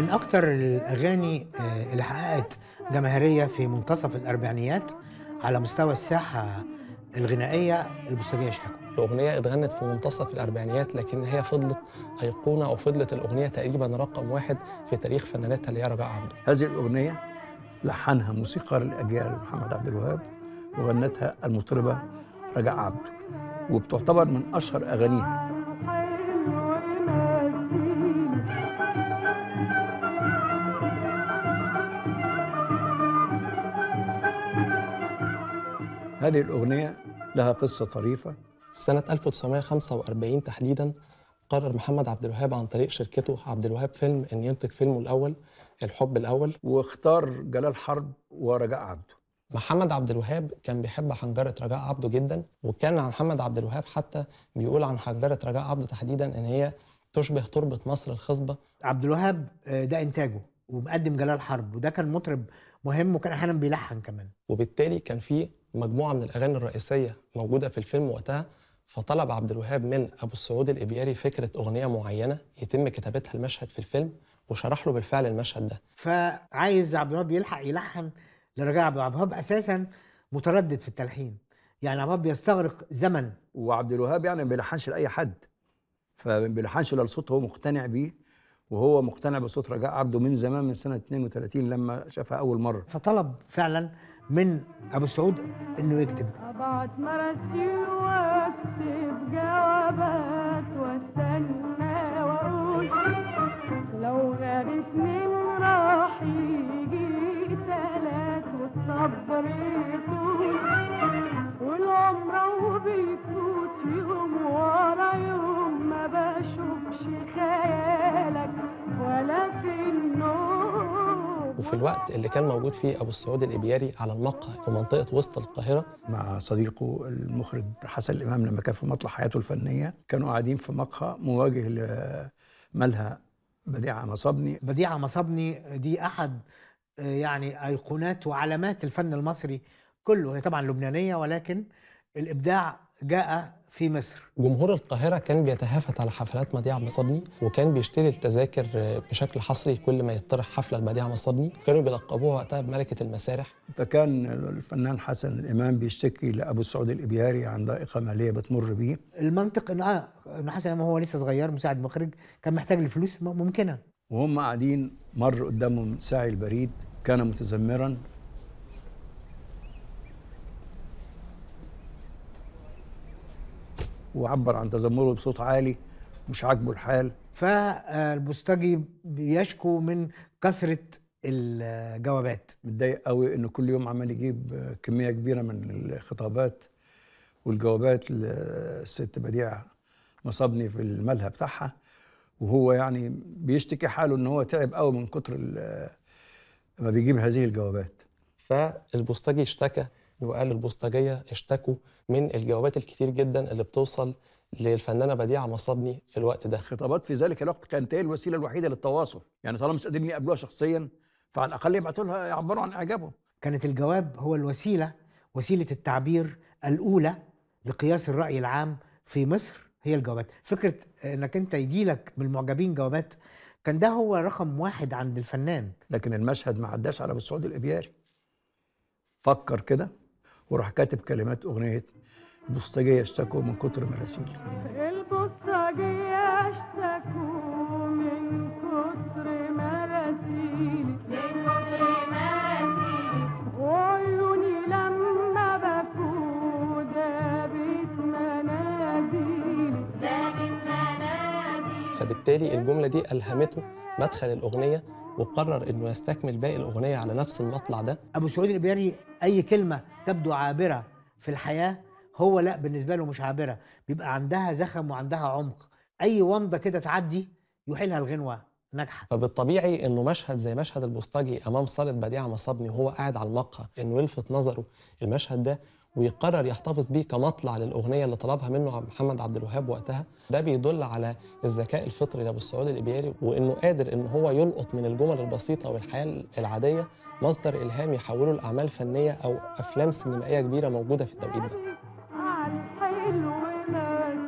من أكثر الأغاني آه، اللي حققت جماهيرية في منتصف الأربعينيات على مستوى الساحة الغنائية البوسطجية اشتكوا الأغنية اتغنت في منتصف الأربعينيات لكن هي فضلت أيقونة أو فضلت الأغنية تقريبا رقم واحد في تاريخ فناناتها اللي هي رجاء عبده هذه الأغنية لحنها موسيقار الأجيال محمد عبد الوهاب وغنتها المطربة رجاء عبده وبتعتبر من أشهر أغانيها هذه الأغنية لها قصة طريفة في سنة 1945 تحديدا قرر محمد عبد الوهاب عن طريق شركته عبد الوهاب فيلم أن ينتج فيلمه الأول الحب الأول واختار جلال حرب ورجاء عبده محمد عبد الوهاب كان بيحب حنجرة رجاء عبده جدا وكان عن محمد عبد الوهاب حتى بيقول عن حنجرة رجاء عبده تحديدا إن هي تشبه تربة مصر الخصبة عبد الوهاب آه، ده إنتاجه ومقدم جلال حرب وده كان مطرب مهم وكان أحيانا بيلحن كمان وبالتالي كان في مجموعة من الأغاني الرئيسية موجودة في الفيلم وقتها فطلب عبد الوهاب من أبو السعود الإبياري فكرة أغنية معينة يتم كتابتها المشهد في الفيلم وشرح له بالفعل المشهد ده فعايز عبد الوهاب يلحق يلحن لرجاء عبد الوهاب عبد الوهاب أساسا متردد في التلحين يعني عبد الوهاب بيستغرق زمن وعبد الوهاب يعني ما بيلحنش لأي حد فما بيلحنش للصوت هو مقتنع بيه وهو مقتنع بصوت رجاء عبده من زمان من سنة 32 لما شافها أول مرة فطلب فعلا من أبو السعود إنه يكتب ابعت مراسيل واكتب جوابات واستنى واقول لو غاب اتنين راح يجي تلات والصبر يطول والعمر وبيفوت يوم ورا يوم ما بشوفش خيالك ولا في النوم وفي الوقت اللي كان موجود فيه أبو السعود الإبياري على المقهى في منطقة وسط القاهرة مع صديقه المخرج حسن الإمام لما كان في مطلع حياته الفنية كانوا قاعدين في مقهى مواجه لملهى بديعة مصابني بديعة مصابني دي أحد آه، يعني أيقونات وعلامات الفن المصري كله هي طبعا لبنانية ولكن الإبداع جاء في مصر جمهور القاهرة كان بيتهافت على حفلات مديعة مصابني وكان بيشتري التذاكر بشكل حصري كل ما يطرح حفلة لمديعة مصابني كانوا بيلقبوها وقتها بملكة المسارح فكان الفنان حسن الإمام بيشتكي لأبو السعود الإبياري عن ضائقة مالية بتمر بيه المنطق إن آه إن حسن إمام هو لسه صغير مساعد مخرج كان محتاج الفلوس ممكنة وهم قاعدين مر قدامهم ساعي البريد كان متذمرا وعبر عن تذمره بصوت عالي مش عاجبه الحال فالبوسطجي بيشكو من كثرة الجوابات متضايق قوي انه كل يوم عمال يجيب كميه كبيره من الخطابات والجوابات للست بديعه مصابني في الملهى بتاعها وهو يعني بيشتكي حاله ان هو تعب قوي من كتر ال- ما بيجيب هذه الجوابات فالبوسطجي اشتكى وقال البوسطجية اشتكوا من الجوابات الكتير جدا اللي بتوصل للفنانة بديعة مصابني في الوقت ده الخطابات في ذلك الوقت كانت هي الوسيله الوحيده للتواصل يعني طالما مش قادرين يقابلوها شخصيا فعلى الاقل يبعتوا لها يعبروا عن اعجابهم كانت الجواب هو الوسيلة وسيلة التعبير الأولى لقياس الرأي العام في مصر هي الجوابات فكرة انك انت يجيلك من المعجبين جوابات كان ده هو رقم واحد عند الفنان لكن المشهد ما عداش على ابو السعود الابياري فكر كده وراح كاتب كلمات اغنيه البوسطجيه اشتكوا من كتر مراسيل البوسطجية اشتكوا من كتر مراسيلي من كتر مراسيلي وعيوني لما بكوا دابت مناديلي دابت مناديلي فبالتالي الجملة دي ألهمته مدخل الأغنية وقرر إنه يستكمل باقي الأغنية على نفس المطلع ده ابو سعود الابياري اي كلمه تبدو عابره في الحياه هو لا بالنسبه له مش عابره بيبقى عندها زخم وعندها عمق اي ومضه كده تعدي يحيلها الغنوه ناجحه فبالطبيعي انه مشهد زي مشهد البوسطجي امام صاله بديعه مصابني وهو قاعد على المقهى انه يلفت نظره المشهد ده ويقرر يحتفظ بيه كمطلع للاغنيه اللي طلبها منه محمد عبد الوهاب وقتها ده بيدل على الذكاء الفطري لابو السعود الابياري وانه قادر ان هو يلقط من الجمل البسيطه والحياه العاديه مصدر الهام يحوله لاعمال فنيه او افلام سينمائيه كبيره موجوده في التوقيت ده عالحلو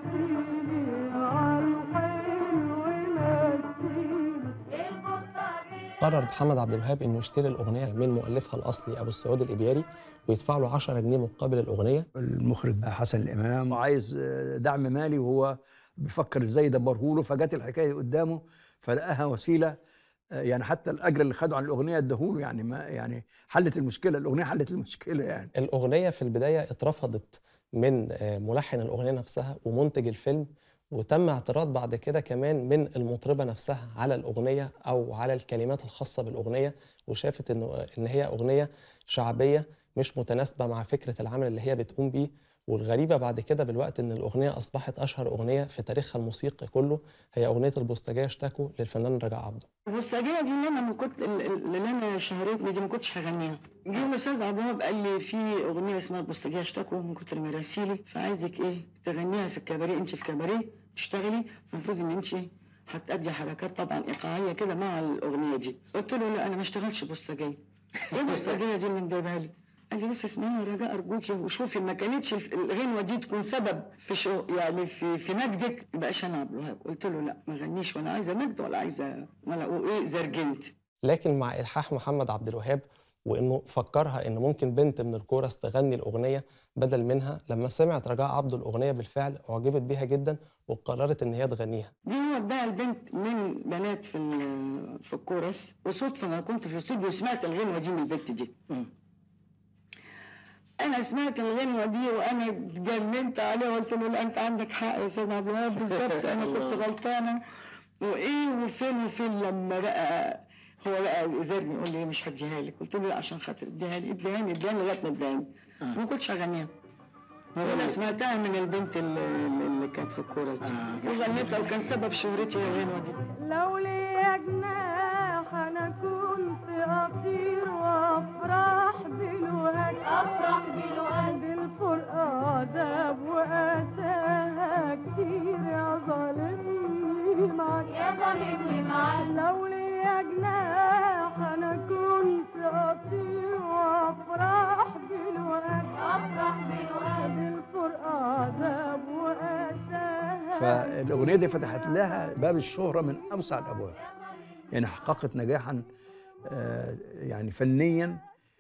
مثيلي عالحلو مثيلي البوسطجية قرر محمد عبد الوهاب انه يشتري الاغنيه من مؤلفها الاصلي ابو السعود الابياري ويدفع له 10 جنيه مقابل الاغنيه المخرج حسن الامام وعايز آه، دعم مالي وهو بيفكر ازاي يدبره له فجت الحكايه قدامه فلقاها وسيله آه، يعني حتى الاجر اللي خده عن الاغنيه اداهوله يعني ما يعني حلت المشكله الاغنيه حلت المشكله يعني الاغنيه في البدايه اترفضت من آه، ملحن الاغنيه نفسها ومنتج الفيلم وتم اعتراض بعد كده كمان من المطربه نفسها على الاغنيه او على الكلمات الخاصه بالاغنيه وشافت انه ان هي اغنيه شعبيه مش متناسبه مع فكره العمل اللي هي بتقوم بيه والغريبه بعد كده بالوقت ان الاغنيه اصبحت اشهر اغنيه في تاريخها الموسيقي كله هي اغنيه البوسطجيه اشتكوا للفنان رجاء عبده البوسطجيه دي اللي انا ما كنت اللي انا شهرتني دي ما كنتش هغنيها جه الاستاذ عبد الوهاب قال لي في اغنيه اسمها البوسطجيه اشتكوا من كتر مراسيلي فعايزك ايه تغنيها في الكباريه انت في كباريه تشتغلي فالمفروض ان انت هتأدي حركات طبعا ايقاعيه كده مع الاغنيه دي قلت له لا انا ما اشتغلش بوسطجيه ايه البوسطجيه دي اللي جايبها لي قال لي بس اسمعي رجاء ارجوكي وشوفي ما كانتش الف- الغنوه دي تكون سبب في شو يعني في في مجدك يبقاش انا عبد الوهاب قلت له لا ما غنيش ولا عايزه مجد ولا عايزه ولا وايه زرجنت لكن مع الحاح محمد عبد الوهاب وانه فكرها ان ممكن بنت من الكورس تغني الاغنيه بدل منها لما سمعت رجاء عبده الاغنيه بالفعل اعجبت بيها جدا وقررت ان هي تغنيها دي هو اداها البنت من بنات في ال- في الكورس وصدفه انا كنت في الاستوديو وسمعت الغنوه دي من البنت دي انا سمعت الغنوه دي وانا اتجننت عليها وقلت له لا انت عندك حق يا استاذ عبد الوهاب بالظبط انا كنت غلطانه وايه وفين وفين لما بقى هو بقى زرني يقول لي مش هديها لك قلت له لا عشان خاطر اديها لي اديها لي اديها لي لغايه ما اديها لي ما كنتش هغنيها انا سمعتها من البنت اللي, اللي كانت في الكورس دي وغنيتها وكان سبب شهرتي الغنوه دي لو لي جناح انا كنت اطير وافرح بالوهج افرح بالوهج الفرقة داب واتاها كتير يا ظالمني معاك يا ظالمني معاك لو لي جناح انا كنت اطير وافرح بالوهج افرح بالوهج الفرقة داب واتاها فالاغنيه دي فتحت لها باب الشهره من اوسع الابواب يعني حققت نجاحا آه، يعني فنيا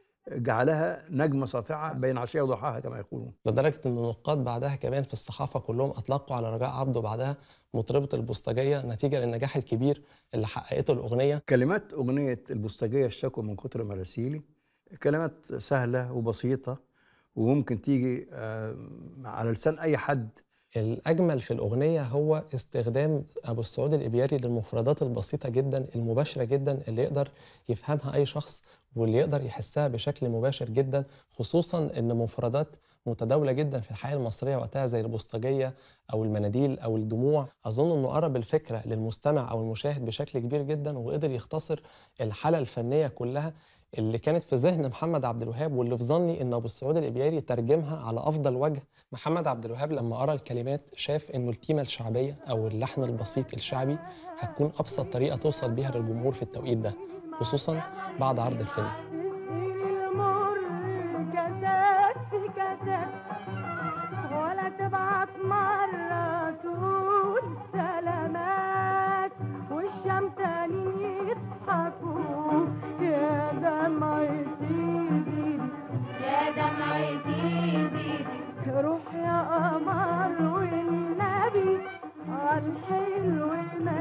جعلها نجمه ساطعه بين عشيه وضحاها كما يقولون لدرجه ان النقاد بعدها كمان في الصحافه كلهم اطلقوا على رجاء عبده بعدها مطربه البوسطجيه نتيجه للنجاح الكبير اللي حققته الاغنيه كلمات اغنيه البوسطجيه اشتكوا من كتر مراسيلي كلمات سهله وبسيطه وممكن تيجي آه، على لسان اي حد الأجمل في الأغنية هو استخدام أبو السعود الإبياري للمفردات البسيطة جدا المباشرة جدا اللي يقدر يفهمها أي شخص واللي يقدر يحسها بشكل مباشر جدا خصوصا إن مفردات متداولة جدا في الحياة المصرية وقتها زي البوسطجية أو المناديل أو الدموع أظن إنه قرب الفكرة للمستمع أو المشاهد بشكل كبير جدا وقدر يختصر الحالة الفنية كلها اللي كانت في ذهن محمد عبد الوهاب واللي في ظني ان ابو السعود الابياري ترجمها على افضل وجه محمد عبد الوهاب لما قرا الكلمات شاف انه التيمه الشعبيه او اللحن البسيط الشعبي هتكون ابسط طريقه توصل بيها للجمهور في التوقيت ده خصوصا بعد عرض الفيلم تسقيني المر كاسات في كاسات ولا تبعت مرة تقول سلامات والشمتانين يضحكوا يا دمعتي زيدي يا دمعتي زيدي روح يا قمر والنبي عالحلو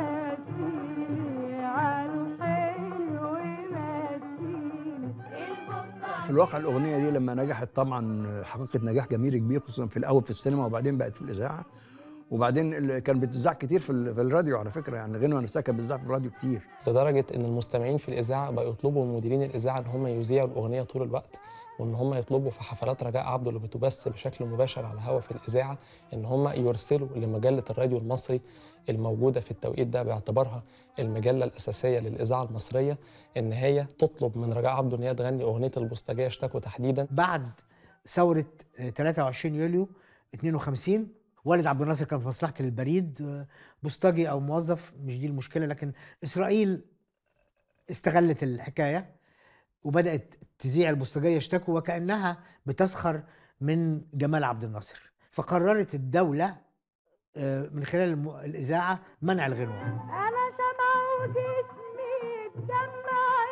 مسيلي عالحلو مسيلي في الواقع الاغنيه دي لما نجحت طبعا حققت نجاح جماهيري كبير خصوصا في الاول في السينما وبعدين بقت في الاذاعه وبعدين ال- كان بتذاع كتير في, ال- في الراديو على فكره يعني الغنوه نفسها كانت بتذاع في الراديو كتير لدرجه ان المستمعين في الاذاعه بقوا يطلبوا من مديرين الاذاعه ان هم يذيعوا الاغنيه طول الوقت وان هم يطلبوا في حفلات رجاء عبده اللي بتبث بشكل مباشر على الهواء في الاذاعه ان هم يرسلوا لمجله الراديو المصري الموجوده في التوقيت ده باعتبارها المجله الاساسيه للاذاعه المصريه ان هي تطلب من رجاء عبده ان هي تغني اغنيه البوسطجيه اشتكوا تحديدا بعد ثورة آه، 23 يوليو 52 والد عبد الناصر كان في مصلحة البريد آه، بوسطجي أو موظف مش دي المشكلة لكن إسرائيل استغلت الحكاية وبدأت تذيع البوسطجية اشتكوا وكأنها بتسخر من جمال عبد الناصر فقررت الدولة آه، من خلال الم- الإذاعة منع الغنوة انا شمع جسمي اتجمع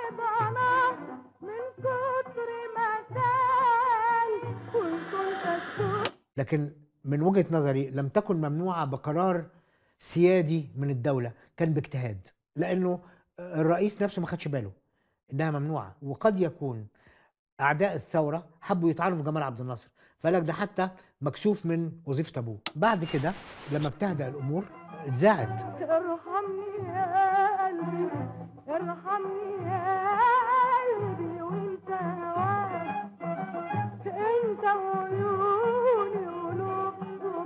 لكن من وجهه نظري لم تكن ممنوعه بقرار سيادي من الدوله كان باجتهاد لانه الرئيس نفسه ما خدش باله انها ممنوعه وقد يكون اعداء الثوره حبوا يطعنوا في جمال عبد الناصر فقال لك ده حتى مكسوف من وظيفه ابوه بعد كده لما بتهدأ الامور اتذاعت ارحمني يا قلبي ارحمني يا قلبي وانت هواك انت وعيوني ولب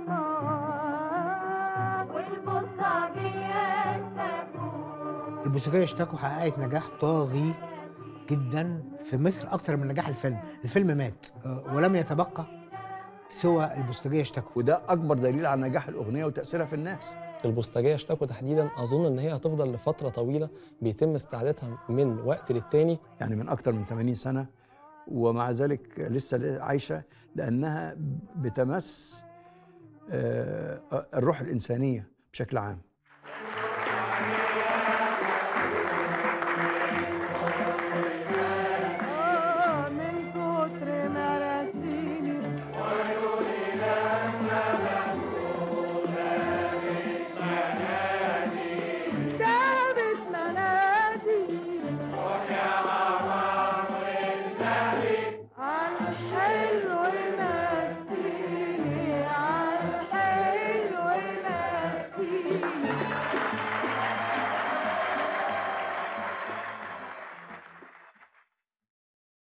ضماك والبصاجية السكون البوسيقية اشتكوا حققت نجاح طاغي جدا في مصر اكتر من نجاح الفيلم الفيلم مات آه، ولم يتبقى سوى البوسيقية اشتكوا وده اكبر دليل على نجاح الاغنيه وتاثيرها في الناس البوسطجيه اشتكوا تحديدا اظن ان هي هتفضل لفتره طويله بيتم استعادتها من وقت للتاني يعني من اكتر من 80 سنه ومع ذلك لسه عايشه لانها بتمس آه، الروح الانسانيه بشكل عام